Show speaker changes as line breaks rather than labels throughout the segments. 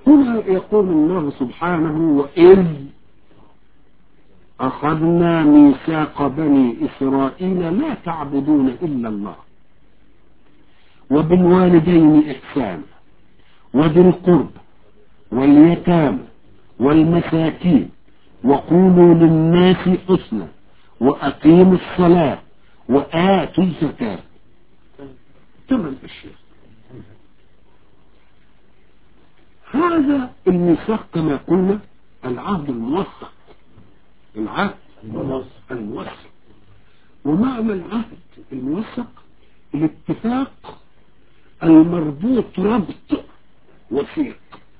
هنا يقول الله سبحانه وإذ أخذنا ميثاق بني إسرائيل لا تعبدون إلا الله وبالوالدين إحسانا وذي القرب واليتامى والمساكين وقولوا للناس حسنا وأقيموا الصلاة وآتوا الزكاة ثمان أشياء هذا الميثاق كما قلنا العهد الموثق العهد الموثق ومعنى العهد الموثق الاتفاق المربوط ربط وثيق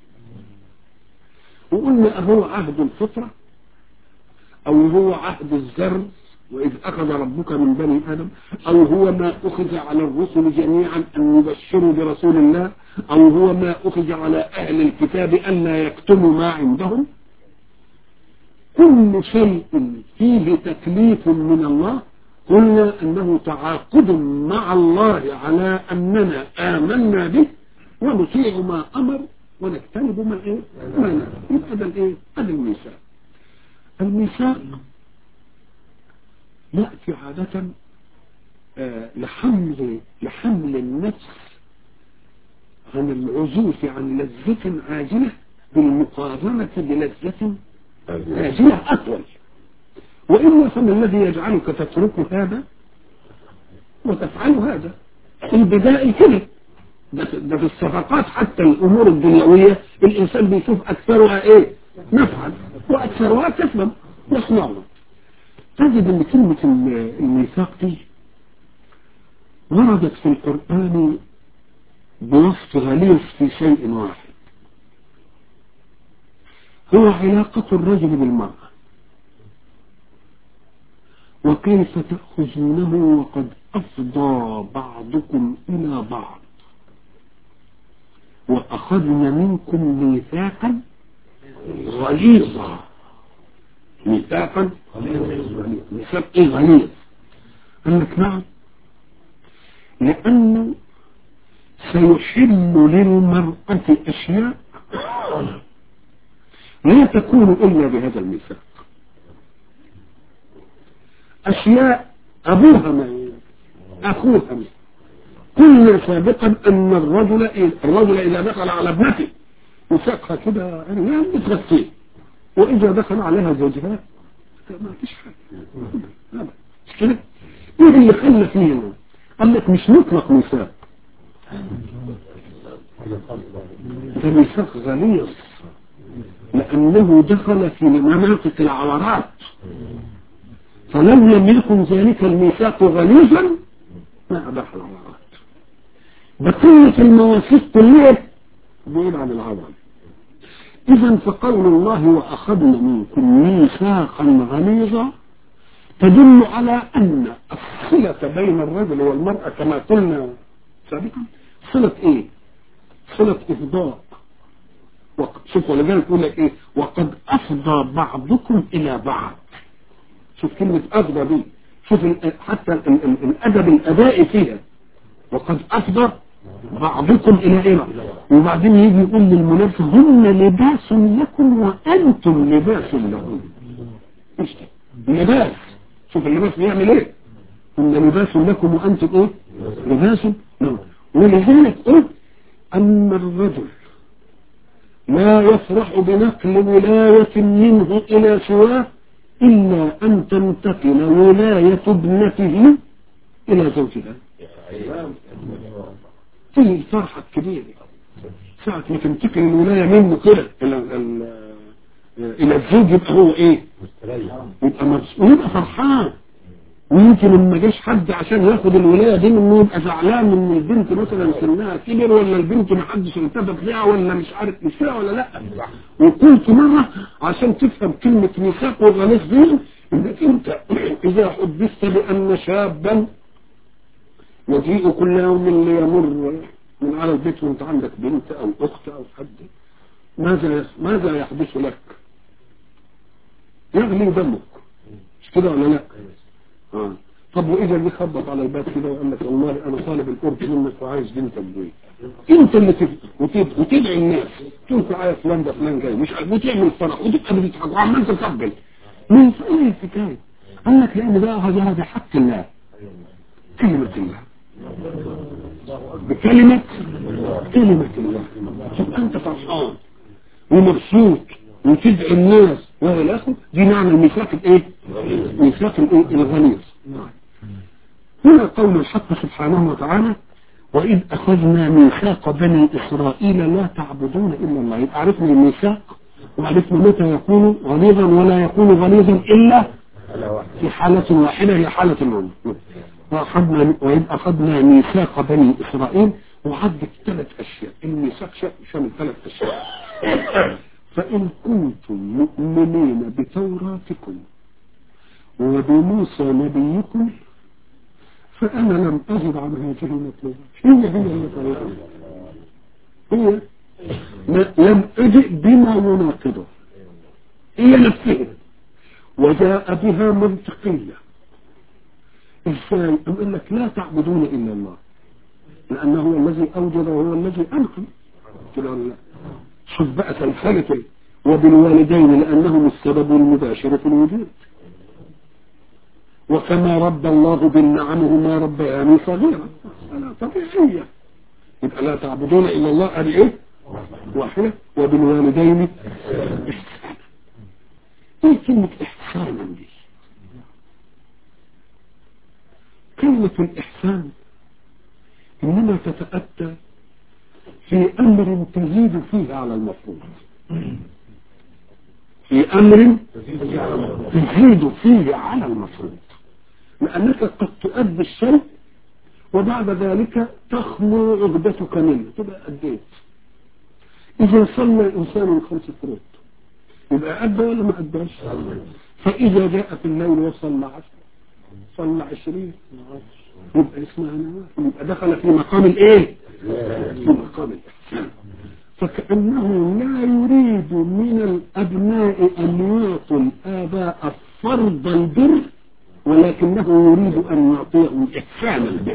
وقلنا هو عهد الفطرة او هو عهد الزر واذ اخذ ربك من بني ادم او هو ما اخذ على الرسل جميعا ان يبشروا برسول الله او هو ما اخذ على اهل الكتاب ان لا يكتموا ما عندهم كل شيء فيه تكليف من الله قلنا انه تعاقد مع الله على اننا امنا به ونطيع ما امر ونجتنب ما ايه ما نهى يبقى ده الايه هذا الميثاق الميثاق يأتي عادة آه لحمل لحمل النفس عن العزوف عن لذة عاجلة بالمقارنة بلذة عاجلة أطول وإلا فما الذي يجعلك تترك هذا وتفعل هذا البدائي كده ده ده في الصفقات حتى الأمور الدنيوية الإنسان بيشوف أكثرها إيه نفعا وأكثرها كسبا يصنعها تجد ان كلمة الميثاق دي وردت في القرآن بوصف غليظ في شيء واحد هو علاقة الرجل بالمرأة وكيف تأخذونه وقد أفضى بعضكم إلى بعض وأخذنا منكم ميثاقا غليظا ميثاقا ميثاق ايه غليظ قال لك نعم لأنه سيحل للمرأة أشياء لا تكون إلا بهذا الميثاق أشياء أبوها ما أخوها ما قلنا سابقا أن الرجل الرجل إذا دخل على ابنته يساقها كده يعني بتغطيه وإذا دخل عليها زوجها ما فيش حاجة مش كده ايه اللي خلى فيه قال لك مش مطلق ميثاق ده ميثاق غليظ لأنه دخل في مناطق العورات فلو لم يكن ذلك الميثاق غليظا ما أباح العورات بقية المواثيق كلها بعيد عن العورات إذا فقول الله وأخذنا منكم ميثاقا غليظا تدل على أن الصلة بين الرجل والمرأة كما قلنا سابقا صلة إيه؟ صلة إفضاء شوف ولذلك يقول لك إيه؟ وقد أفضى بعضكم إلى بعض شوف كلمة أفضى دي شوف حتى الأدب الأدائي فيها وقد أفضى بعضكم إلى إيه وبعدين يجي يقول للمنافق هن لباس لكم وأنتم لباس لهم مش لباس شوف اللباس بيعمل ايه هن لباس لكم وأنتم ايه لباس لهم ولذلك قلت أن الرجل لا يفرح بنقل ولاية منه إلى سواه إلا أن تنتقل ولاية ابنته إلى زوجها في الفرحة الكبيرة ساعة ما تنتقل الولاية منه كده إلى إلى الزوج يبقى هو إيه؟ يبقى مسؤول يبقى فرحان ويمكن لما جاش حد عشان ياخد الولاية دي منه يبقى زعلان ان البنت مثلا سنها كبر ولا البنت ما حدش انتبه ليها ولا مش عارف مش كده ولا لا وقلت مرة عشان تفهم كلمة ميثاق وغليظ دي انك انت اذا حدثت بان شابا يجيء كل يوم اللي يمر من على البيت وانت عندك بنت او اخت او حد ماذا ماذا يحدث لك يغلي دمك مش كده ولا لا آه. طب واذا اللي خبط على الباب كده وقال لك والله انا طالب القرب منك وعايز بنتك دي انت اللي تب... وتب... وتدعي الناس تقول تعالى فلان ده فلان جاي مش عارف وتعمل فرح وتبقى بتضحك وعمال تقبل من ايه الحكايه؟ قال لك لان ده هذا هذا حق الله كلمه الله بكلمة كلمة الله تبقى انت فرحان ومبسوط وتدعي الناس وهو اخره دي معنى الميثاق الايه ميثاق الايه الغليظ هنا قول الحق سبحانه وتعالى وإذ أخذنا ميثاق بني إسرائيل لا تعبدون إلا الله يبقى عرفنا الميثاق وعرفنا متى يكون غليظا ولا يكون غليظا إلا في حالة واحدة هي حالة الأم وأخذنا وإذ أخذنا ميثاق بني إسرائيل وعدت ثلاث أشياء الميثاق شامل ثلاث أشياء فإن كنتم مؤمنين بتوراتكم وبموسى نبيكم فأنا لم أجد عن هذه المطلوبات هي هي المطلوبات هي لم أجئ بما يناقضه هي نفسها وجاء بها منطقية ازاي يقول لك لا تعبدون إلا الله لأنه هو الذي أوجد وهو الذي أنقذ كده ولا لا شوف بقى سلسلة وبالوالدين لأنهم السبب المباشر في الوجود وكما رب الله بالنعم ما ربياني صغيرا أنا طبيعية يبقى لا تعبدون إلا الله قال إيه واحدة وبالوالدين إحسانا إيه كلمة إحسانا دي كلمة الإحسان إنما تتأتى في أمر تزيد فيه على المفروض في أمر تزيد فيه على المفروض لأنك قد تؤدي الشيء وبعد ذلك تخلو عقدتك منه تبقى أديت إذا صلى الإنسان خمس فروض يبقى أدى ولا ما أداش فإذا جاء في الليل وصلى عشر صلى عشرين يبقى اسمها نوافل يبقى دخل في مقام الايه في مقام الاحسان فكأنه لا يريد من الأبناء أن يعطوا الآباء فرض البر ولكنه يريد أن يعطيهم إحسان البر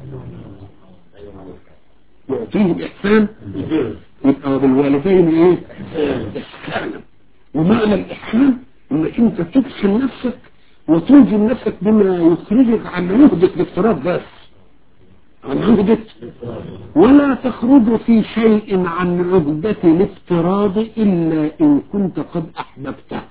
يعطيهم إحسان البر يبقى بالوالدين إيه؟ إحسانا ومعنى الإحسان إنك أنت تدخل نفسك وتوجد نفسك بما يخرجك عن عهدة الافتراض بس عن عهدة ولا تخرج في شيء عن عهدة الافتراض إلا إن كنت قد أحببته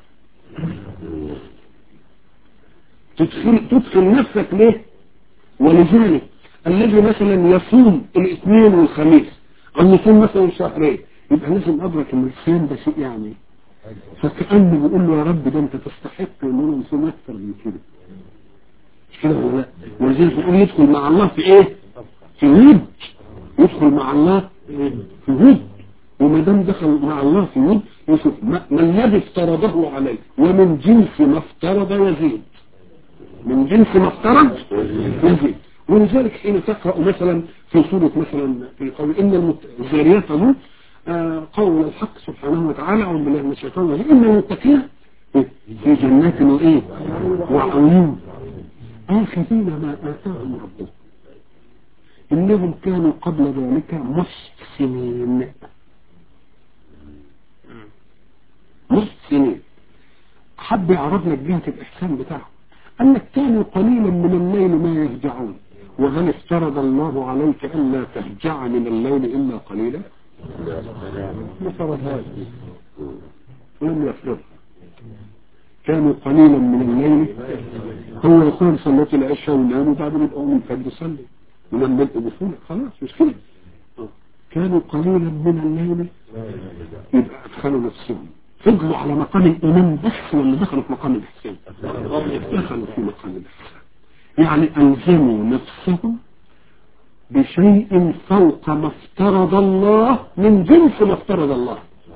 تدخل, تدخل نفسك ليه ولذلك الذي مثلا يصوم الاثنين والخميس أو يصوم مثلا شهرين يبقى لازم أدرك ان الصيام ده شيء يعني فكأنه بيقول له يا رب ده انت تستحق ان انا نصوم اكثر من كده مش كده ولا لا ولذلك بيقول يدخل مع الله في ايه في ود يدخل مع الله في ود وما دام دخل مع الله في ود يشوف ما الذي افترضه عليه ومن جنس ما افترض يزيد من جنس ما افترض يزيد ولذلك حين تقرأ مثلا في سورة مثلا في قول إن الزاريات تموت آه قول الحق سبحانه وتعالى أعوذ بالله من الشيطان الرجيم إن المتقين في جنات وإيه وعيون آخذين ما آتاهم ربهم إنهم كانوا قبل ذلك محسنين محسنين حب يعرض لك جهة الإحسان بتاعهم قال لك كانوا قليلا من الليل ما يهجعون وهل افترض الله عليك ألا تهجع من الليل إلا قليلا ما فرض هذا لم يفرض كانوا قليلا من الليل هو يقول صليت العشاء ونام وبعدين يبقى من الفجر يصلي ولما يبقى بفولك خلاص مش كده كانوا قليلا من الليل يبقى ادخلوا نفسهم فضلوا على مقام الإيمان بس ولا دخلوا في مقام الإحسان دخلوا في مقام الإحسان يعني ألزموا نفسهم بشيء فوق ما افترض الله من جنس ما افترض الله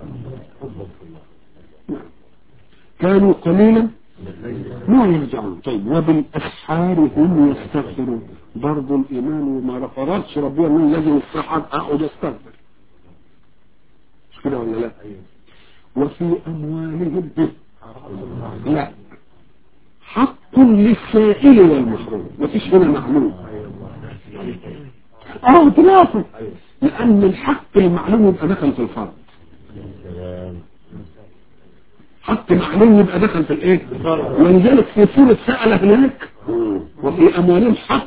كانوا قليلا ما يرجعون طيب وبالأسحار هم يستغفرون برضو الإيمان وما فرضش ربنا من لازم الصحة أقعد أستغفر مش كده ولا لا وفي أموالهم لا حق للسائل والمحروم مفيش هنا معلوم اه تنافق لان الحق المعلوم يبقى دخل في الفرض حق معلوم يبقى دخل في الايه ولذلك في سورة سأل هناك وفي اموالهم حق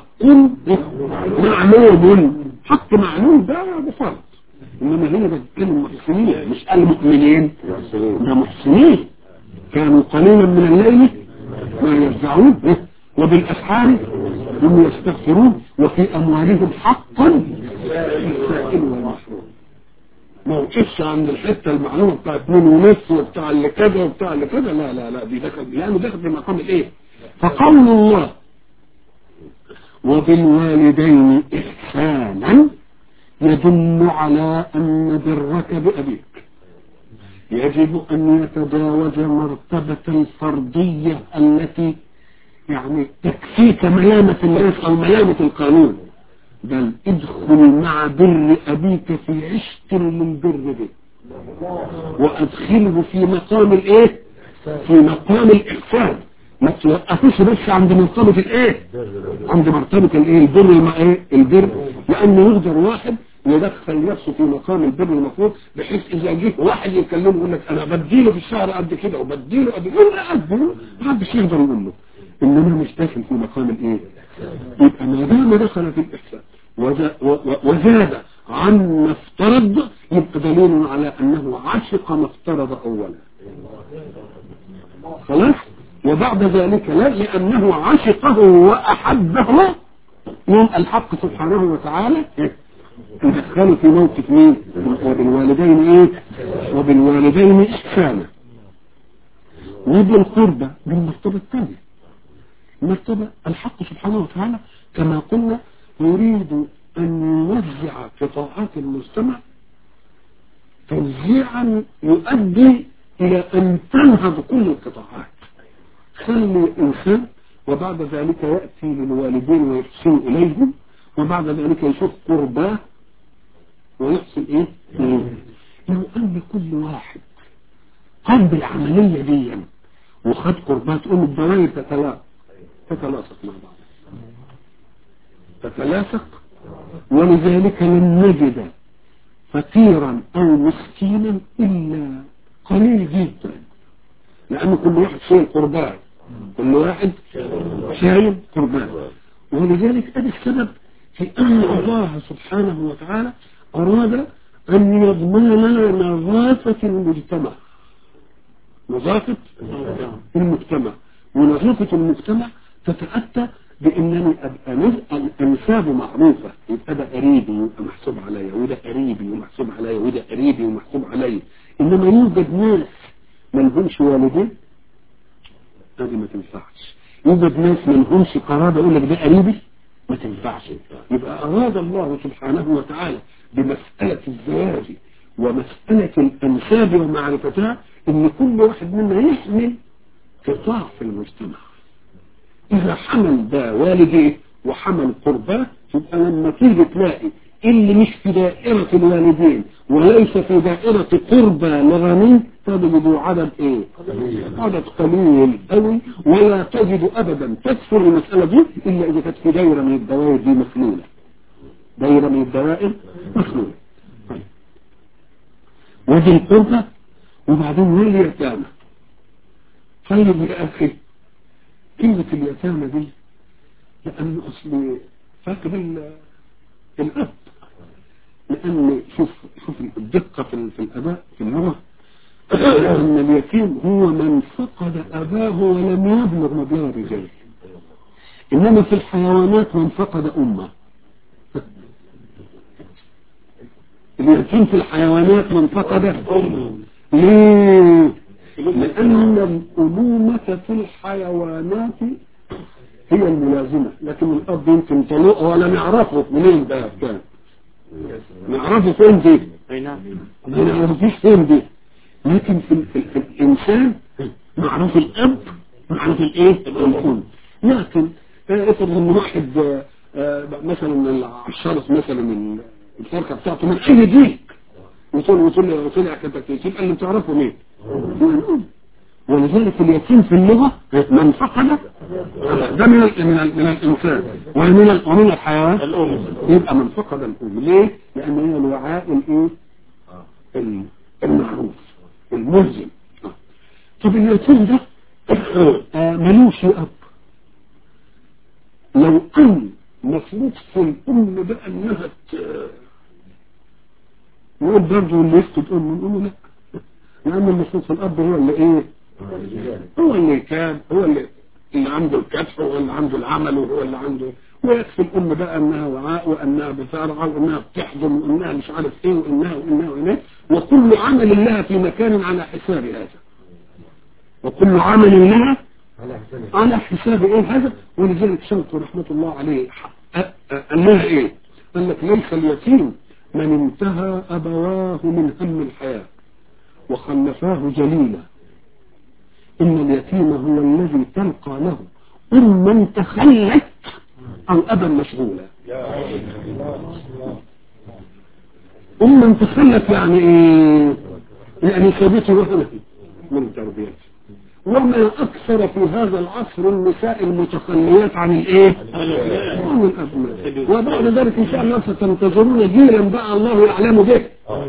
معلوم حق معلوم ده بفرض انما هنا بتكلم محسنين مش قال مؤمنين ده محسنين كانوا قليلا من الليل ما يرجعون وبالاسحار هم يستغفرون وفي اموالهم حقا للسائل والمحروم ما وقفش عند الحته المعلومه بتاع اتنين ونص وبتاع اللي كذا وبتاع اللي كذا لا لا لا دي دخل يعني دخل في مقام الايه فقول الله وبالوالدين احسانا يدل على ان برك بابيك يجب ان يتجاوز مرتبه الفرضيه التي يعني تكفيك ملامه الناس او ملامه القانون بل ادخل مع بر أبيك في عشق من بر به وأدخله في مقام الإيه في مقام الإحسان ما توقفوش بس عند مرتبة الإيه عند مرتبة الإيه البر الم... إيه البر لأنه يقدر واحد يدخل نفسه في مقام البر المفروض بحيث إذا جه واحد يكلمه يقول لك أنا بديله في الشهر قد كده وبديله قد كده لا قد ما حدش يقدر يقول له إنما مش داخل في مقام الإيه يبقى ما دام دخل في الإحسان وزاد عن ما افترض يبقى دليل على أنه عشق ما افترض أولا خلاص وبعد ذلك لا لأنه عشقه وأحبه يوم الحق سبحانه وتعالى يدخله في موقف مين وبالوالدين ايه وبالوالدين إحسانا وبالقربة بالمرتبة الثانية المرتبة الحق سبحانه وتعالى كما قلنا يريد أن يوزع قطاعات المجتمع توزيعا يؤدي إلى أن تنهض كل القطاعات خلي إنسان وبعد ذلك يأتي للوالدين ويحسن إليهم وبعد ذلك يشوف قرباه ويحسن إيه لو أن كل واحد قام بالعملية دي وخد قرباه تقوم الدوائر تتلاقى تتلاصق مع بعض تتلاصق ولذلك لن نجد فقيرا او مسكينا الا قليل جدا لان كل واحد شايل قربان كل واحد شايل قربان ولذلك هذا السبب في ان الله سبحانه وتعالى اراد ان يضمن لنا نظافه المجتمع نظافه المجتمع ونظافه المجتمع تتأتى بأنني أبقى الأنساب معروفة يبقى ده قريبي ويبقى محسوب عليا وده قريبي ومحسوب عليا وده قريبي ومحسوب عليا إنما يوجد ناس ما لهمش والدين هذه ما تنفعش يوجد ناس ما لهمش قرابة يقول لك ده قريبي ما تنفعش يبقى أراد الله سبحانه وتعالى بمسألة الزواج ومسألة الأنساب ومعرفتها إن كل واحد منا يحمل قطاع في المجتمع إذا حمل ده والديه وحمل قرباه يبقى لما تيجي تلاقي اللي مش في دائرة الوالدين وليس في دائرة قربى لغني تجد عدد ايه عدد قليل قوي ولا تجد ابدا تكثر المسألة دي الا اذا كانت في دائرة من الدوائر دي مخلولة دائرة من الدوائر مخلولة طيب. ودي القربة وبعدين واليتامى طيب يا اخي كلمة اليتامى دي لأن أصل فاكر الأب لأن شوف شوف الدقة في, في الأباء في اللغة أن اليتيم هو من فقد أباه ولم يبلغ مبلغ الرجال إنما في الحيوانات من فقد أمه اليتيم في الحيوانات من فقد أمه ليه لأن الأمومة في الحيوانات هي الملازمة لكن الأب يمكن طلوق ولا نعرفه منين ده كان نعرفه فين دي ما نعرفوش فين دي لكن في, في, في الإنسان معروف الأب معروف الإيه الأم لكن افرض ان واحد مثلا الشرط مثلا الفرقة بتاعته من أي ديك وطلع وطلع وطلع كتكتيك يبقى اللي تعرفه مين ولذلك اليتيم في اللغة من فقد ده من ال من, ال من الإنسان ومن ال ومن الحيوان
الأم
يبقى من فقد الأم ليه؟ لأن هي الوعاء الإيه؟ ال- المعروف الملزم طب اليتيم ده آه، ملوش أب لو أن مفروض في الأم بقى إنها ت- نقول برضه اللي يفقد أمه نقول له لا لأن المفروض في الأب هو اللي إيه؟ هو اللي كان هو اللي اللي عنده الكتف هو اللي عنده العمل وهو اللي عنده ويكفي الأم بقى أنها وعاء وأنها بترعى وأنها بتحضن وأنها مش عارف إيه وأنها وأنها وأنها وكل عمل لها في مكان على حساب هذا وكل عمل لها على حساب ايه هذا ولذلك شمت رحمة الله عليه أ- أ- انها ايه قال لك ليس اليتيم من انتهى ابواه من هم الحياة وخلفاه جليلا ان اليتيم هو الذي تلقى له اما تخلت او ابا مشغولا اما تخلت يعني ايه يعني سابته وهنا من تربيته وما أكثر في هذا العصر النساء المتخليات عن الإيه؟ عن الأبناء وبعد ذلك إن شاء الله ستنتظرون جيلا بقى الله يعلم به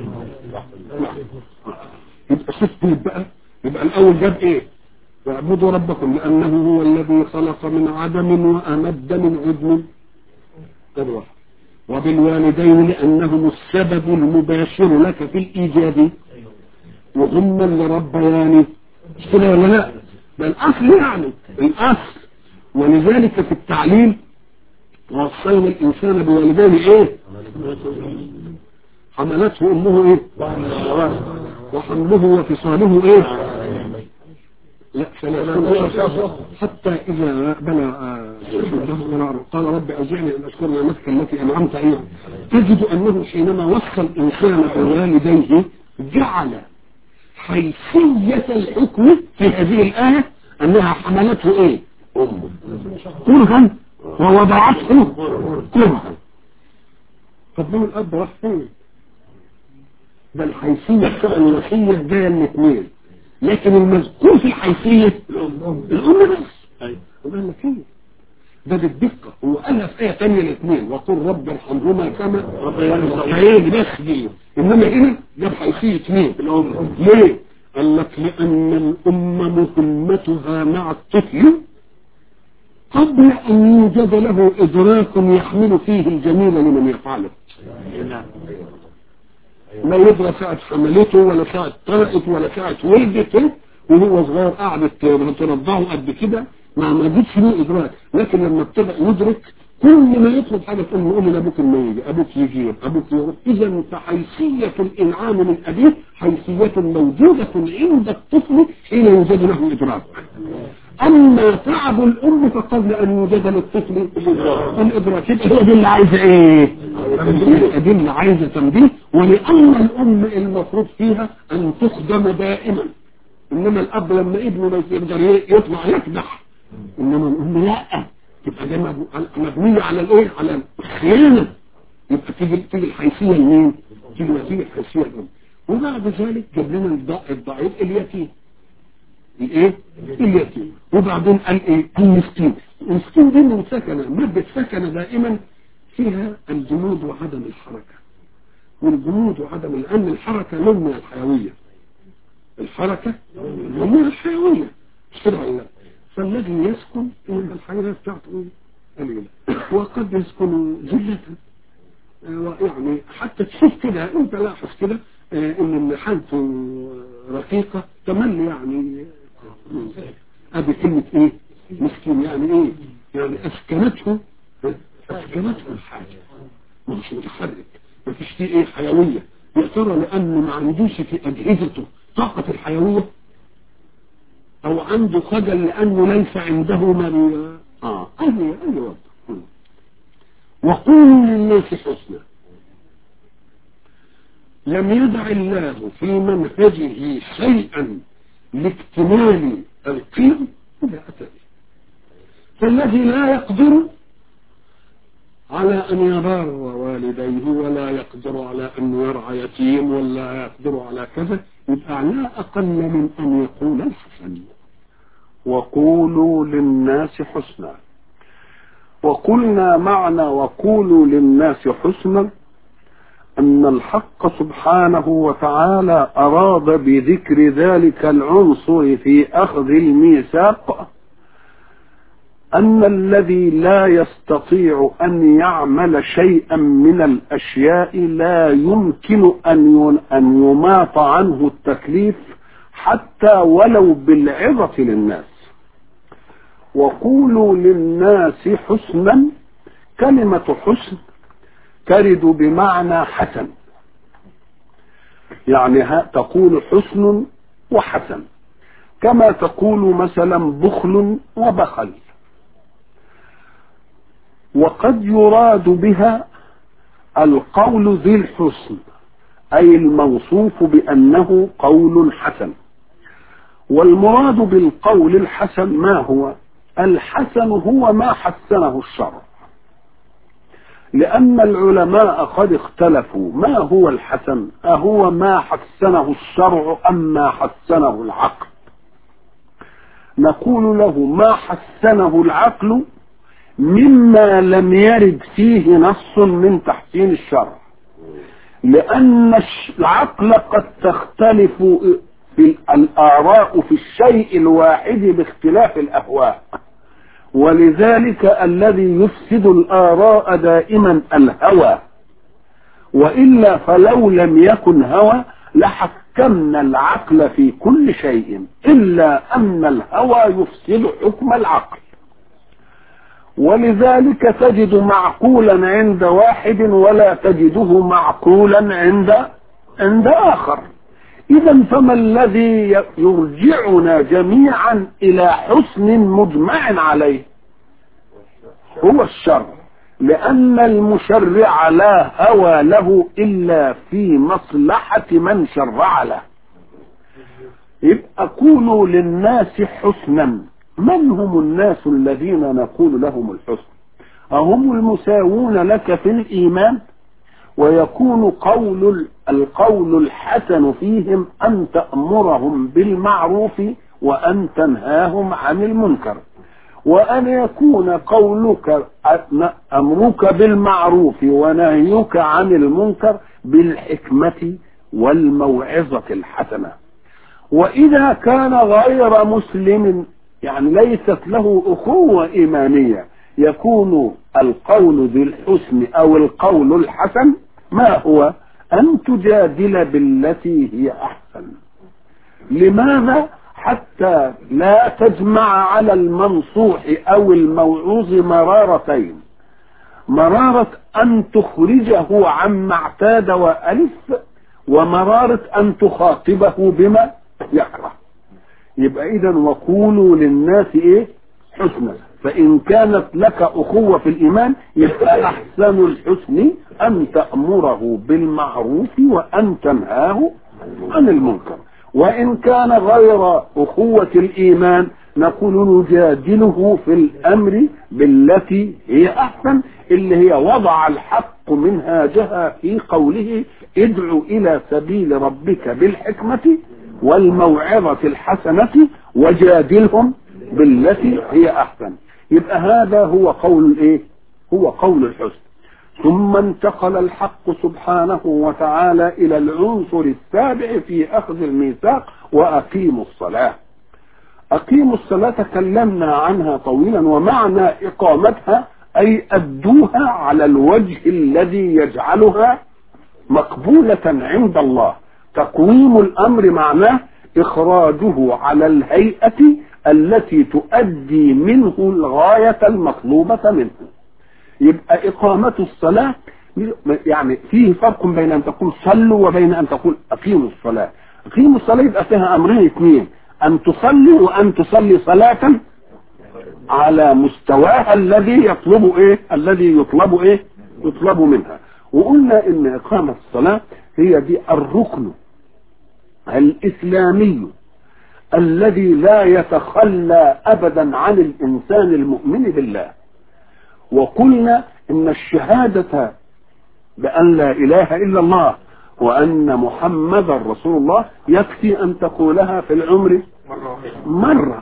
يبقى شفت بقى يبقى الأول جاب إيه؟ واعبدوا ربكم لأنه هو الذي خلق من عدم وأمد من عدم ده واحد وبالوالدين لأنهم السبب المباشر لك في الإيجاد وهم اللي ربياني مش كده ولا لا ده الأصل يعني الأصل ولذلك في التعليم وصينا الإنسان بوالديه إيه حملته أمه إيه وحمله وفصاله إيه لا ثلاثون حتى إذا بلغ آه، قال رب أوزعني أن أشكر نعمتك التي أنعمت عليها تجد أنه حينما وصى الإنسان بوالديه جعل حيثية الحكم في هذه الآية أنها حملته إيه أمه كرها ووضعته كرها طب ليه الأب راح فين ده الحيثية بتبقى الوصية جاية من اثنين لكن المذكور في الحيثية الأم بس
أيوة.
وقال لك ايه ده بالدقة هو قالها في آية تانية الاثنين وقل رب ارحمهما كما ربياني بس دي إنما هنا جاب حيثية مين
الأم
ليه قال لك لأن الأم مهمتها مع الطفل قبل أن يوجد له إدراك يحمل فيه الجميل لمن يفعله
نعم
ما يدرى ساعة حملته ولا ساعة طلقت ولا ساعة ولدته وهو صغير قعدت ترضعه قد كده ما ما جتش له إدراك لكن لما ابتدأ يدرك كل ما يطلب حاجة تقول له قول لأبوك ما يجي أبوك يجي أبوك يروح إذا فحيثية الإنعام من أبيه حيثية موجودة عند الطفل حين يوجد له إدراك أما تعب الأم فقبل أن يوجد للطفل الإدراك يبقى هي دي اللي عايزة إيه؟ يبقى دي اللي عايزة تنبيه ولأن الأم المفروض فيها أن تخدم دائما إنما الأب لما ابنه ما يقدر يطلع يكدح إنما الأم لا تبقى دي مبنية على الإيه؟ على الخيانة يبقى تيجي تيجي الحيثية لمين؟ تيجي تيجي الحيثية الأم وبعد ذلك جاب لنا الض- الضعيف اليتيم الايه اليتيم وبعدين قال ايه المسكين المسكين دي من سكنة مادة سكنة دائما فيها الجمود وعدم الحركة والجمود وعدم لأن الحركة لون من الحيوية الحركة لون من الحيوية مش كده ولا لا؟ فالذي يسكن إن الحياة بتاعته إيه؟ قليلة وقد يسكن جلة آه، يعني حتى تشوف كده انت لاحظ كده آه، ان حالته رقيقة تملي يعني آه، ادي كلمة ايه مسكين يعني ايه يعني اسكنته آه، اسكنته الحاجة مش متحرك مفيش فيه ايه حيوية يا ترى لانه ما عندوش في اجهزته طاقة الحيوية او عنده خجل لانه ليس عنده ما بي- اه ايوه ايوه وقولوا للناس حسنا لم يدع الله في منهجه شيئا لاكتمال القيم إلا أتى به فالذي لا يقدر على أن يبار والديه ولا يقدر على أن يرعى يتيم ولا يقدر على كذا يبقى لا أقل من أن يقول الحسن
وقولوا للناس حسنا وقلنا معنى وقولوا للناس حسنا أن الحق سبحانه وتعالى أراد بذكر ذلك العنصر في أخذ الميثاق أن الذي لا يستطيع أن يعمل شيئا من الأشياء لا يمكن أن أن يماط عنه التكليف حتى ولو بالعظة للناس وقولوا للناس حسنا كلمة حسن ترد بمعنى حسن يعني تقول حسن وحسن كما تقول مثلا بخل وبخل وقد يراد بها القول ذي الحسن أي الموصوف بأنه قول حسن والمراد بالقول الحسن ما هو الحسن هو ما حسنه الشرع لأن العلماء قد اختلفوا ما هو الحسن أهو ما حسنه الشرع أم ما حسنه العقل نقول له ما حسنه العقل مما لم يرد فيه نص من تحسين الشرع لأن العقل قد تختلف في الآراء في الشيء الواحد باختلاف الأهواء ولذلك الذي يفسد الآراء دائما الهوى وإلا فلو لم يكن هوى لحكمنا العقل في كل شيء إلا أن الهوى يفسد حكم العقل ولذلك تجد معقولا عند واحد ولا تجده معقولا عند عند آخر إذا فما الذي يرجعنا جميعا إلى حسن مجمع عليه هو الشر لأن المشرع لا هوى له إلا في مصلحة من شرع له يبقى قولوا للناس حسنا من هم الناس الذين نقول لهم الحسن أهم المساوون لك في الإيمان ويكون قول القول الحسن فيهم أن تأمرهم بالمعروف وأن تنهاهم عن المنكر وأن يكون قولك أمرك بالمعروف ونهيك عن المنكر بالحكمة والموعظة الحسنة وإذا كان غير مسلم يعني ليست له أخوة إيمانية يكون القول ذي الحسن أو القول الحسن ما هو أن تجادل بالتي هي أحسن لماذا حتى لا تجمع على المنصوح أو الموعوظ مرارتين مرارة أن تخرجه عما اعتاد وألف ومرارة أن تخاطبه بما يكره يبقى إذا وقولوا للناس إيه حسنا فإن كانت لك أخوة في الإيمان يبقى أحسن الحسن أن تأمره بالمعروف وأن تنهاه عن المنكر وإن كان غير أخوة الإيمان نقول نجادله في الأمر بالتي هي أحسن اللي هي وضع الحق منهاجها في قوله ادع إلى سبيل ربك بالحكمة والموعظة الحسنة وجادلهم بالتي هي أحسن يبقى هذا هو قول الايه هو قول الحسن ثم انتقل الحق سبحانه وتعالى الى العنصر السابع في اخذ الميثاق واقيموا الصلاه اقيموا الصلاه تكلمنا عنها طويلا ومعنى اقامتها اي ادوها على الوجه الذي يجعلها مقبوله عند الله تقويم الامر معناه اخراجه على الهيئه التي تؤدي منه الغاية المطلوبة منه يبقى إقامة الصلاة يعني فيه فرق بين أن تقول صلوا وبين أن تقول أقيموا الصلاة أقيموا الصلاة يبقى فيها أمرين اثنين أن تصلي وأن تصلي صلاة على مستواها الذي يطلب إيه الذي يطلب إيه يطلب منها وقلنا إن إقامة الصلاة هي دي الركن الإسلامي الذي لا يتخلى ابدا عن الانسان المؤمن بالله وقلنا ان الشهاده بان لا اله الا الله وأن محمدا رسول الله يكفي أن تقولها في العمر مرة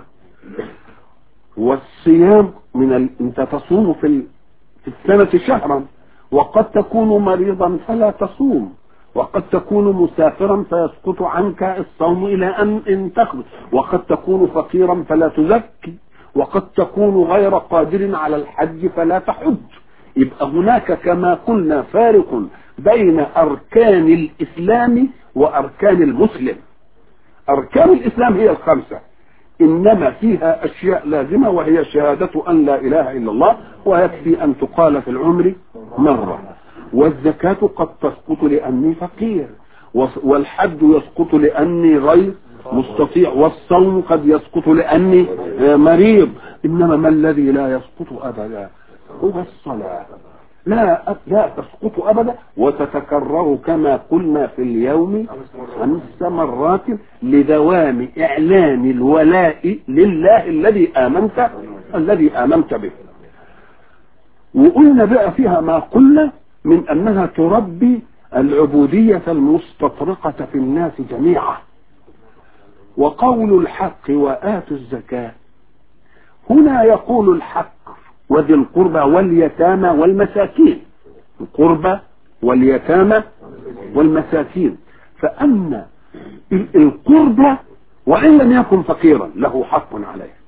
والصيام من ال... أنت تصوم في ال... في السنة شهرا وقد تكون مريضا فلا تصوم وقد تكون مسافرا فيسقط عنك الصوم إلى أن إن تخرج وقد تكون فقيرا فلا تزكي وقد تكون غير قادر على الحج فلا تحج يبقى هناك كما قلنا فارق بين أركان الإسلام وأركان المسلم أركان الإسلام هي الخمسة إنما فيها أشياء لازمة وهي شهادة أن لا إله إلا الله ويكفي أن تقال في العمر مرة والزكاة قد تسقط لأني فقير والحج يسقط لأني غير مستطيع والصوم قد يسقط لأني مريض إنما ما الذي لا يسقط أبدا هو الصلاة لا لا تسقط أبدا وتتكرر كما قلنا في اليوم خمس مرات لدوام إعلان الولاء لله الذي آمنت الذي آمنت به وقلنا بقى فيها ما قلنا من أنها تربي العبودية المستطرقة في الناس جميعا وقول الحق وآتوا الزكاة هنا يقول الحق وذي القربى واليتامى والمساكين القربى واليتامى والمساكين فأن القربى وإن لم يكن فقيرا له حق عليك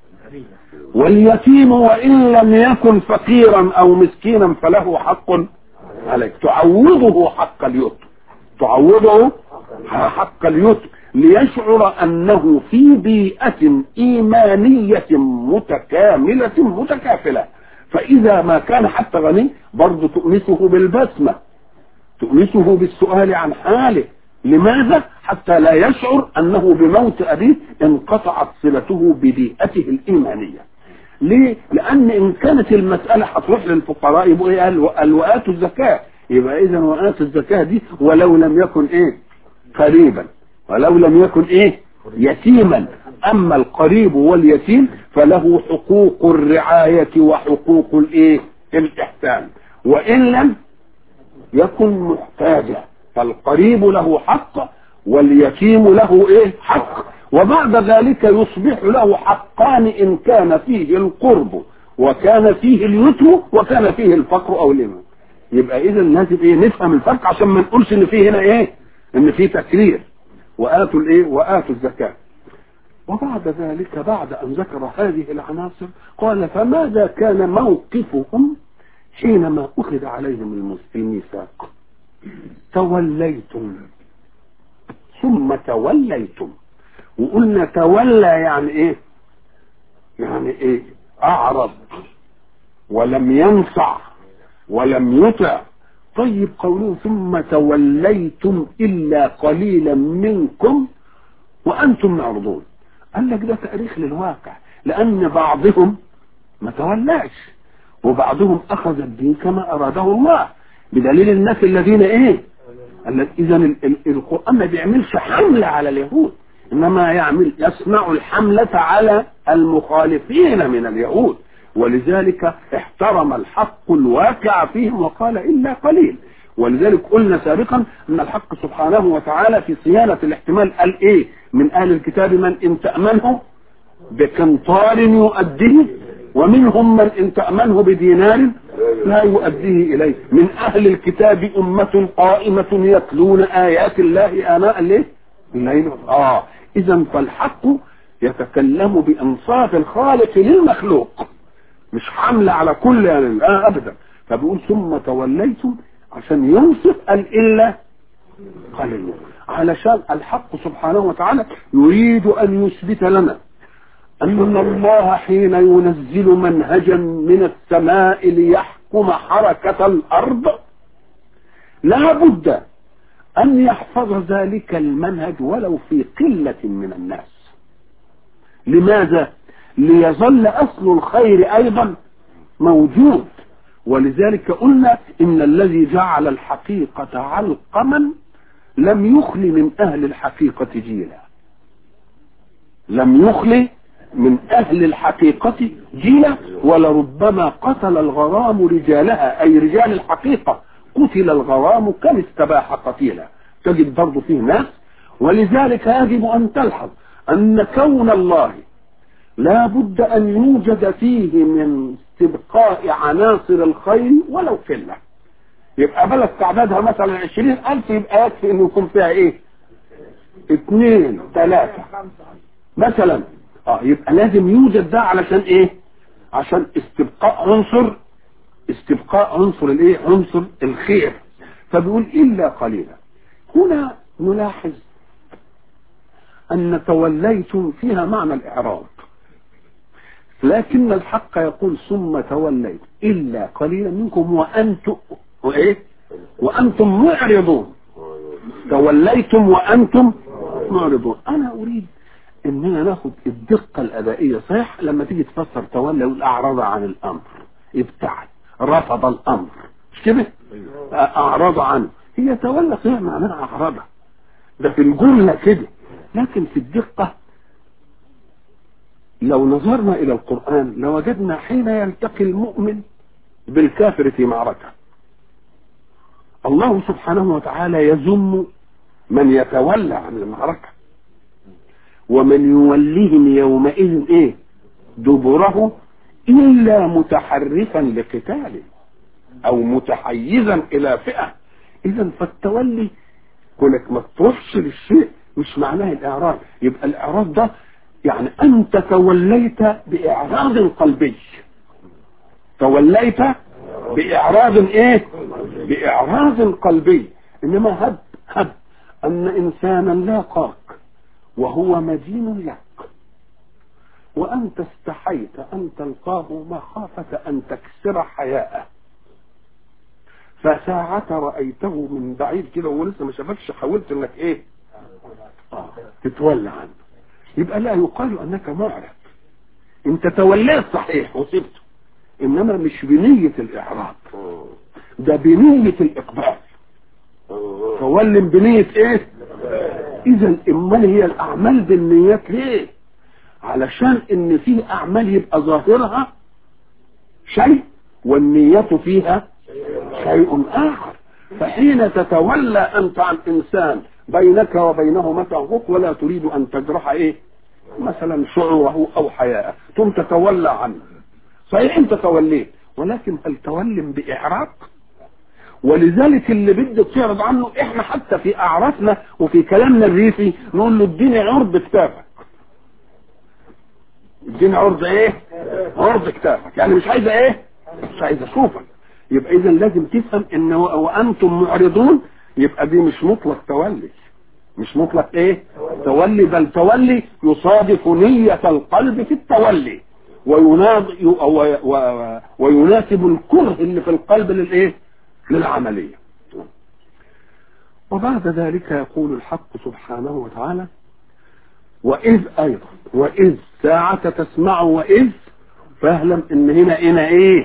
واليتيم وإن لم يكن فقيرا أو مسكينا فله حق عليك تعوضه حق اليتم تعوضه حق اليتم ليشعر أنه في بيئة إيمانية متكاملة متكافلة فإذا ما كان حتى غني برضه تؤنسه بالبسمة تؤنسه بالسؤال عن حاله لماذا حتى لا يشعر أنه بموت أبيه انقطعت صلته ببيئته الإيمانية ليه؟ لأن إن كانت المسألة هتروح للفقراء يبقوا إيه قال وآتوا الزكاة يبقى إذا وآتوا الزكاة دي ولو لم يكن إيه قريبا ولو لم يكن إيه يتيما أما القريب واليتيم فله حقوق الرعاية وحقوق الإيه الإحسان وإن لم يكن محتاجا فالقريب له حق واليتيم له إيه حق وبعد ذلك يصبح له حقان إن كان فيه القرب وكان فيه اليتم وكان فيه الفقر أو الإمام يبقى إذا لازم إيه نفهم الفرق عشان ما نقولش إن فيه هنا إيه إن فيه تكرير وآتوا الإيه وآتوا الزكاة وبعد ذلك بعد أن ذكر هذه العناصر قال فماذا كان موقفهم حينما أخذ عليهم الميثاق توليتم ثم توليتم وقلنا تولى يعني ايه يعني ايه اعرض ولم ينفع ولم يطع طيب قوله ثم توليتم الا قليلا منكم وانتم معرضون قال لك ده تاريخ للواقع لان بعضهم ما تولاش وبعضهم اخذ الدين كما اراده الله بدليل الناس الذين ايه اذا القران ما بيعملش حمله على اليهود انما يعمل يصنع الحمله على المخالفين من اليهود ولذلك احترم الحق الواقع فيهم وقال الا قليل ولذلك قلنا سابقا ان الحق سبحانه وتعالى في صيانه الاحتمال قال ايه من اهل الكتاب من ان تامنه بقنطار يؤديه ومنهم من ان تامنه بدينار لا يؤديه اليه من اهل الكتاب امه قائمه يتلون ايات الله اناء الليل الليل اه اذا فالحق يتكلم بانصاف الخالق للمخلوق مش حملة على كل يعني آه ابدا فبيقول ثم توليتم عشان ينصف قال الا قليل علشان الحق سبحانه وتعالى يريد ان يثبت لنا ان الله حين ينزل منهجا من السماء ليحكم حركة الارض لا بد أن يحفظ ذلك المنهج ولو في قلة من الناس لماذا؟ ليظل أصل الخير أيضا موجود ولذلك قلنا إن الذي جعل الحقيقة علقما لم يخل من أهل الحقيقة جيلا لم يخل من أهل الحقيقة جيلا ولربما قتل الغرام رجالها أي رجال الحقيقة قتل الغرام كم استباح قتيلا تجد برضه فيه ناس ولذلك يجب أن تلحظ أن كون الله لا بد أن يوجد فيه من استبقاء عناصر الخير ولو قلة يبقى بلد تعدادها مثلا عشرين ألف يبقى يكفي أنه يكون فيها إيه اثنين ثلاثة مثلا اه يبقى لازم يوجد ده علشان ايه عشان استبقاء عنصر استبقاء عنصر الايه عنصر الخير فبيقول الا قليلا هنا نلاحظ ان توليتم فيها معنى الاعراض لكن الحق يقول ثم توليت الا قليلا منكم وانتم وايه وانتم معرضون توليتم وانتم معرضون انا اريد اننا ناخد الدقه الادائيه صحيح لما تيجي تفسر تولى يقول اعرض عن الامر ابتعد رفض الامر مش كده اعرض عنه هي تولى صحيح معناها اعرضها ده في الجمله كده لكن في الدقه لو نظرنا الى القران لوجدنا حين يلتقي المؤمن بالكافر في معركه الله سبحانه وتعالى يذم من يتولى عن المعركة ومن يوليهم يومئذ ايه دبره الا متحرفا لقتال او متحيزا الى فئة اذا فالتولي كونك ما تروحش للشيء مش معناه الاعراض يبقى الاعراض ده يعني انت توليت باعراض قلبي توليت باعراض ايه باعراض قلبي انما هب هب ان انسانا لاقاك وهو مدين لك وانت استحيت ان تلقاه مخافة ان تكسر حياءه فساعة رأيته من بعيد كده ولسه ما شافكش حاولت انك ايه آه. تتولى عنه يبقى لا يقال انك معرض انت توليت صحيح وسبته انما مش بنية الاعراض ده بنية الاقبال تولم بنية ايه اذا امال هي الاعمال بالنيات ليه علشان ان في اعمال يبقى ظاهرها شيء والنية فيها شيء اخر فحين تتولى انت عن انسان بينك وبينه مثلا ولا تريد ان تجرح ايه مثلا شعوره او حياءه ثم تتولى عنه صحيح انت توليت ولكن هل تولم باعراض ولذلك اللي بدك تعرض عنه احنا حتى في اعرافنا وفي كلامنا الريفي نقول له اديني عرض كتابك اديني عرض ايه عرض كتابك يعني مش عايزه ايه مش عايزه اشوفك يبقى اذا لازم تفهم ان وانتم معرضون يبقى دي مش مطلق تولي مش مطلق ايه تولي بل تولي يصادف نية القلب في التولي ويناد ويناسب الكره اللي في القلب للايه للعملية وبعد ذلك يقول الحق سبحانه وتعالى وإذ أيضا وإذ ساعة تسمع وإذ فاعلم إن هنا هنا إيه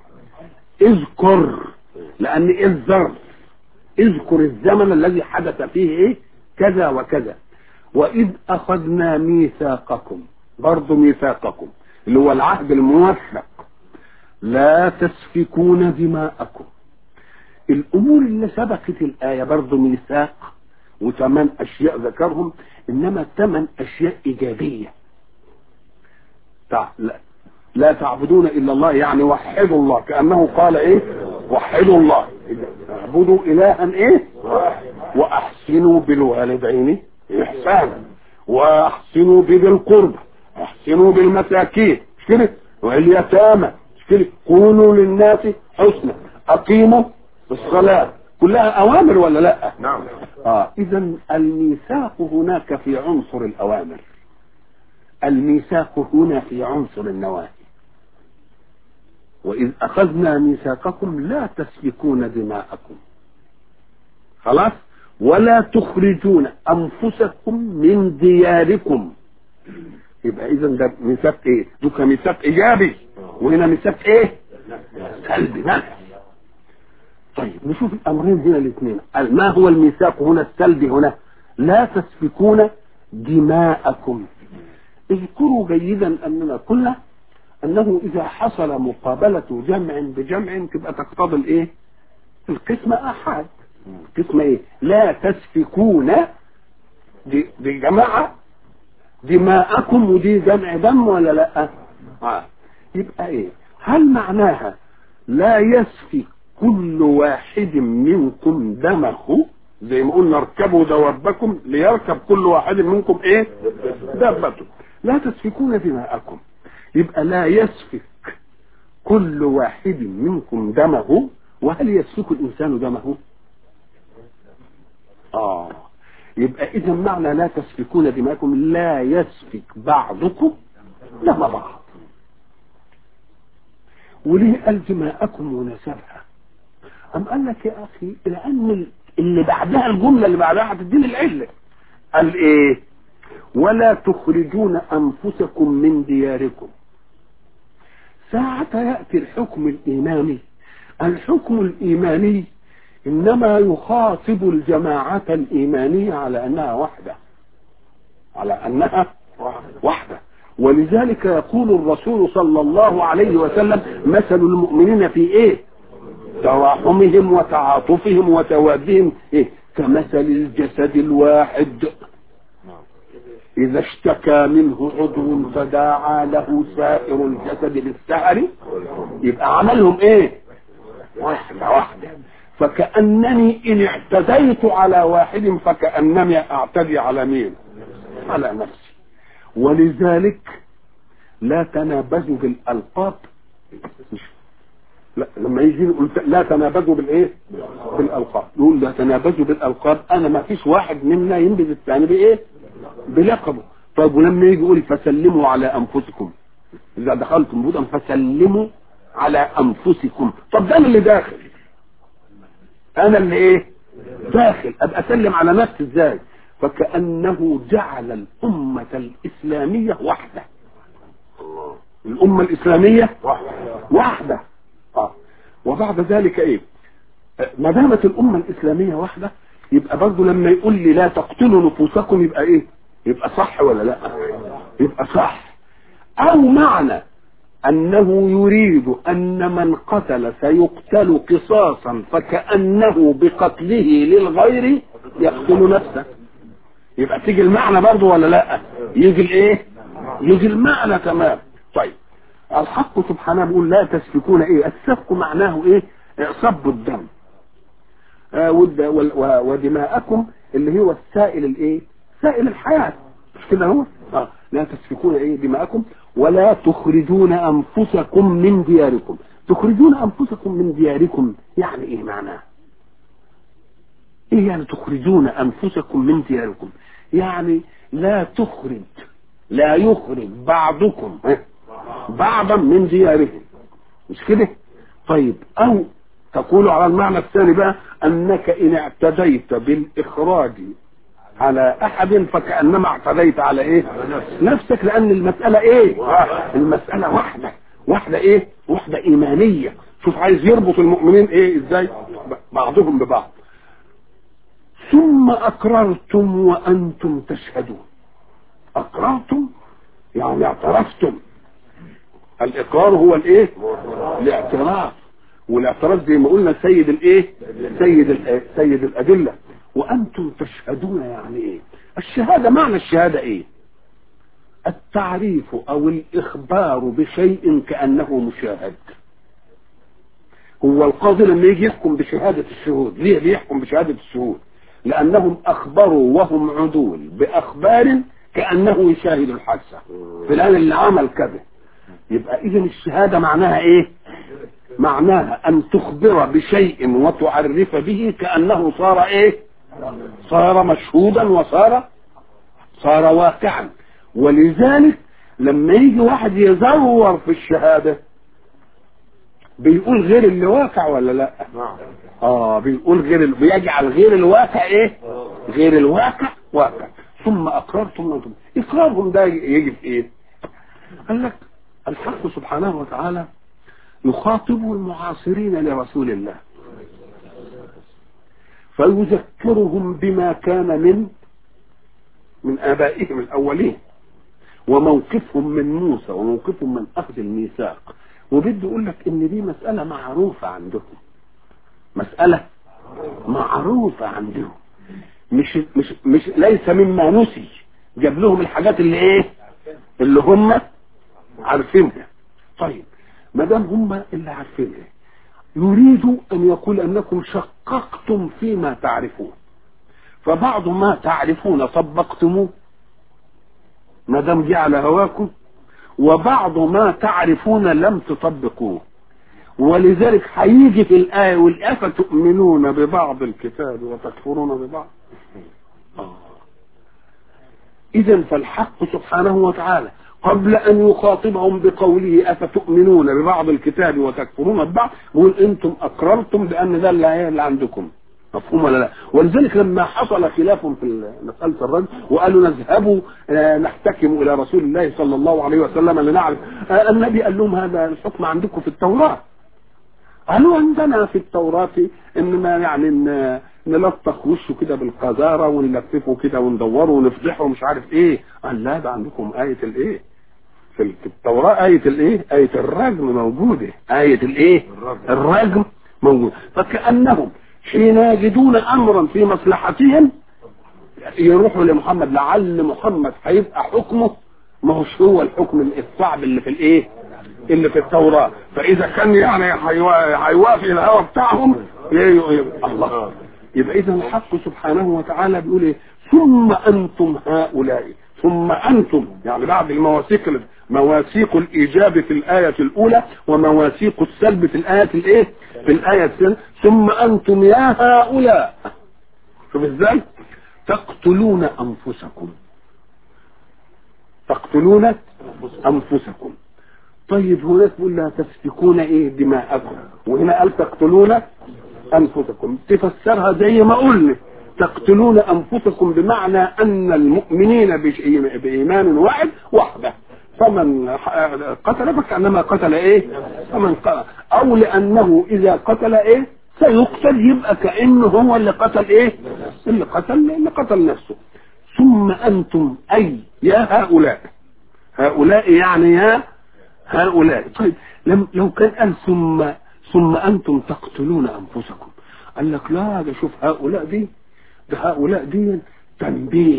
اذكر لأن إذ ظرف اذكر الزمن الذي حدث فيه إيه كذا وكذا وإذ أخذنا ميثاقكم برضو ميثاقكم اللي هو العهد الموثق لا تسفكون دماءكم الامور اللي سبقت الايه برضه ميثاق وثمان اشياء ذكرهم انما ثمان اشياء ايجابيه لا, لا تعبدون الا الله يعني وحدوا الله كانه قال ايه وحدوا الله اعبدوا الها ايه واحسنوا بالوالدين احسانا واحسنوا بذي القربى احسنوا بالمساكين مش كده واليتامى مش كده قولوا للناس حسنا اقيموا الصلاة كلها أوامر ولا لا
نعم
آه إذا الميثاق هناك في عنصر الأوامر الميثاق هنا في عنصر النواهي وإذ أخذنا ميثاقكم لا تسفكون دماءكم خلاص ولا تخرجون أنفسكم من دياركم يبقى إذا ده ميثاق إيه؟ دوك ميثاق إيجابي وهنا ميثاق إيه؟ سلبي نفس طيب نشوف الامرين هنا الاثنين ما هو الميثاق هنا السلبي هنا لا تسفكون دماءكم اذكروا جيدا اننا قلنا انه اذا حصل مقابلة جمع بجمع تبقى تقتضي الايه القسمة احاد قسم ايه لا تسفكون دي, دي جماعة دماءكم ودي جمع دم ولا لا آه. يبقى ايه هل معناها لا يسفك كل واحد منكم دمه زي ما قلنا اركبوا دوابكم ليركب كل واحد منكم ايه دابته لا تسفكون دماءكم يبقى لا يسفك كل واحد منكم دمه وهل يسفك الانسان دمه اه يبقى اذا معنى لا تسفكون دماءكم لا يسفك بعضكم دم بعض وليه قال دماءكم ونسبها أم قال لك يا أخي لأن اللي بعدها الجملة اللي بعدها هتديني العلة قال إيه ولا تخرجون أنفسكم من دياركم ساعة يأتي الحكم الإيماني الحكم الإيماني إنما يخاطب الجماعة الإيمانية على أنها وحدة على أنها وحدة ولذلك يقول الرسول صلى الله عليه وسلم مثل المؤمنين في إيه تراحمهم وتعاطفهم وتوادهم إيه؟ كمثل الجسد الواحد إذا اشتكى منه عضو فداعى له سائر الجسد بالسهر يبقى عملهم ايه واحدة واحدة فكأنني إن اعتديت على واحد فكأنني أعتدي على مين على نفسي ولذلك لا تنابزوا بالألقاب لا لما يجي يقول لا تنابزوا بالايه بالالقاب يقول لا تنابزوا بالالقاب انا ما فيش واحد منا ينبذ الثاني بايه بلقبه طيب ولما يجي يقول فسلموا على انفسكم اذا دخلتم بيوتا فسلموا على انفسكم طب ده انا اللي داخل انا اللي ايه داخل ابقى اسلم على نفسي ازاي فكانه جعل الامه الاسلاميه وحده الامه الاسلاميه وحده آه. وبعد ذلك ايه ما دامت الامه الاسلاميه واحده يبقى برضه لما يقول لي لا تقتلوا نفوسكم يبقى ايه يبقى صح ولا لا يبقى صح او معنى انه يريد ان من قتل سيقتل قصاصا فكانه بقتله للغير يقتل نفسه يبقى تيجي المعنى برضه ولا لا يجي الايه يجي المعنى تمام طيب الحق سبحانه بيقول لا تسفكون ايه السفك معناه ايه صب الدم آه ودماءكم اللي هو السائل الايه سائل الحياة مش كده هو آه. لا تسفكون ايه دماءكم ولا تخرجون انفسكم من دياركم تخرجون انفسكم من دياركم يعني ايه معناه ايه يعني تخرجون انفسكم من دياركم يعني لا تخرج لا يخرج بعضكم بعضا من ديارهم مش كده طيب او تقول على المعنى الثاني بقى انك ان اعتديت بالاخراج على احد فكانما اعتديت على ايه نفسك لان المساله ايه المساله واحده واحده ايه واحده ايمانيه شوف عايز يربط المؤمنين ايه ازاي بعضهم ببعض ثم اقررتم وانتم تشهدون اقررتم يعني اعترفتم الاقرار هو الايه الاعتراف والاعتراف زي ما قلنا سيد الايه سيد الأ... سيد الادله وانتم تشهدون يعني ايه الشهاده معنى الشهاده ايه التعريف او الاخبار بشيء كانه مشاهد هو القاضي لما يجي يحكم بشهاده الشهود ليه بيحكم بشهاده الشهود لانهم اخبروا وهم عدول باخبار كانه يشاهد الحادثه فلان اللي عمل كذا يبقى اذا الشهاده معناها ايه معناها ان تخبر بشيء وتعرف به كانه صار ايه صار مشهودا وصار صار واقعا ولذلك لما يجي واحد يزور في الشهاده بيقول غير اللي واقع ولا لا اه بيقول غير ال... بيجعل غير الواقع ايه غير الواقع واقع ثم اقررتم انتم اقرارهم ده يجي في ايه قال لك الحق سبحانه وتعالى يخاطب المعاصرين لرسول الله فيذكرهم بما كان من من آبائهم الأولين وموقفهم من موسى وموقفهم من أخذ الميثاق وبده يقول لك إن دي مسألة معروفة عندهم مسألة معروفة عندهم مش مش مش ليس مما نسي جاب لهم الحاجات اللي ايه اللي هم عارفينها طيب ما دام هم اللي عارفينها يريد ان يقول انكم شققتم فيما تعرفون فبعض ما تعرفون طبقتموه ما دام جه على هواكم وبعض ما تعرفون لم تطبقوه ولذلك هيجي في الآية والآية تؤمنون ببعض الكتاب وتكفرون ببعض آه. إذا فالحق سبحانه وتعالى قبل أن يخاطبهم بقوله أفتؤمنون ببعض الكتاب وتكفرون ببعض يقول أنتم أقررتم بأن ده اللي اللي عندكم مفهوم ولا لا ولذلك لما حصل خلاف في مسألة الرجل وقالوا نذهبوا آه، نحتكم إلى رسول الله صلى الله عليه وسلم لنعرف آه، النبي قال لهم هذا الحكم عندكم في التوراة قالوا عندنا في التوراة انما يعني ن- نلطخ وشه كده بالقذارة ونلففه كده وندوره ونفضحه ومش عارف ايه قال لا ده عندكم آية الايه في ال- في التوراة آية الايه آية الرجم موجودة آية الايه الرجم موجود فكأنهم حين يجدون امرا في مصلحتهم يروحوا لمحمد لعل محمد هيبقى حكمه ما هوش هو الحكم الصعب اللي في الايه اللي في التوراة فاذا كان يعني هيوا- هيوافق الهوى بتاعهم ي- ي- الله يبقى اذا الحق سبحانه وتعالى بيقول ايه ثم انتم هؤلاء ثم انتم يعني بعد المواثيق مواثيق الايجاب في الايه الاولى ومواثيق السلب في الايه الايه في الايه الثانيه ثم انتم يا هؤلاء شوف ازاي تقتلون انفسكم تقتلون انفسكم طيب هناك بيقول لا تسفكون ايه دماءكم وهنا قال تقتلون انفسكم تفسرها زي ما قلنا تقتلون انفسكم بمعنى ان المؤمنين بش- بايمان واحد وحده فمن قتل فكانما قتل ايه فمن قتل او لانه اذا قتل ايه سيقتل يبقى كانه هو اللي قتل ايه اللي قتل اللي قتل نفسه ثم انتم اي يا هؤلاء هؤلاء يعني يا هؤلاء طيب لم لو كان قال ثم ثم انتم تقتلون انفسكم قال لك لا ده شوف هؤلاء دي ده هؤلاء دي تنبيه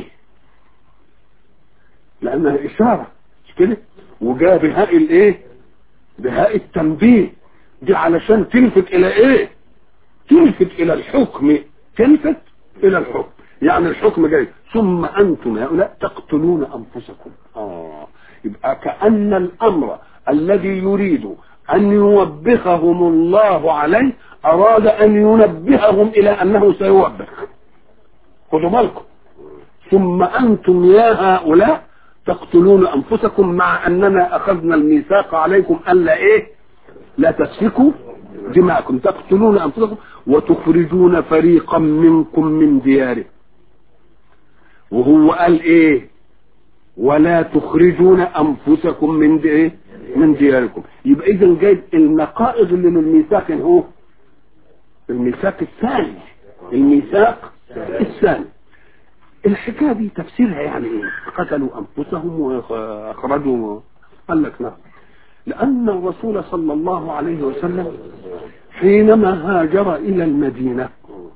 لانها اشاره مش كده وجاء بهاء الايه بهاء التنبيه دي علشان تلفت الى ايه تلفت الى الحكم تلفت الى الحكم يعني الحكم جاي ثم انتم هؤلاء تقتلون انفسكم اه يبقى كان الامر الذي يريد ان يوبخهم الله عليه اراد ان ينبههم الى انه سيوبخ خدوا بالكم ثم انتم يا هؤلاء تقتلون انفسكم مع اننا اخذنا الميثاق عليكم الا ايه لا تسفكوا دماءكم تقتلون انفسكم وتخرجون فريقا منكم من ديارهم وهو قال ايه ولا تخرجون انفسكم من دي ايه من دياركم يبقى اذا جايب النقائض اللي من الميثاق هو الميثاق الثاني الميثاق الثاني الحكايه دي تفسيرها يعني ايه قتلوا انفسهم واخرجوا قال لك لا لان الرسول صلى الله عليه وسلم حينما هاجر الى المدينه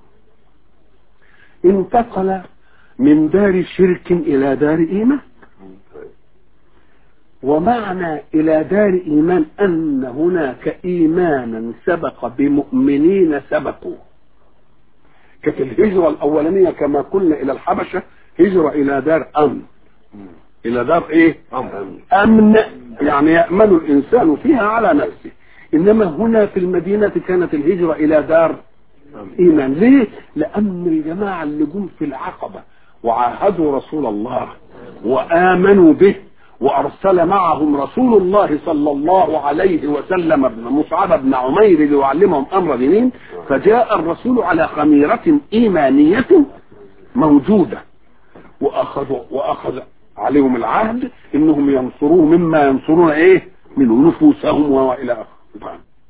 انتقل من دار شرك الى دار ايمان ومعنى الى دار ايمان ان هناك ايمانا سبق بمؤمنين سبقوا كانت الهجرة الاولانية كما قلنا الى الحبشة هجرة الى دار امن الى دار ايه امن يعني يأمن الانسان فيها على نفسه انما هنا في المدينة كانت الهجرة الى دار ايمان ليه لان الجماعة اللي جم في العقبة وعاهدوا رسول الله وامنوا به وارسل معهم رسول الله صلى الله عليه وسلم ابن مصعب بن عمير ليعلمهم امر دينهم فجاء الرسول على خميرة ايمانية موجودة واخذوا واخذ عليهم العهد انهم ينصروه مما ينصرون ايه من نفوسهم والى اخره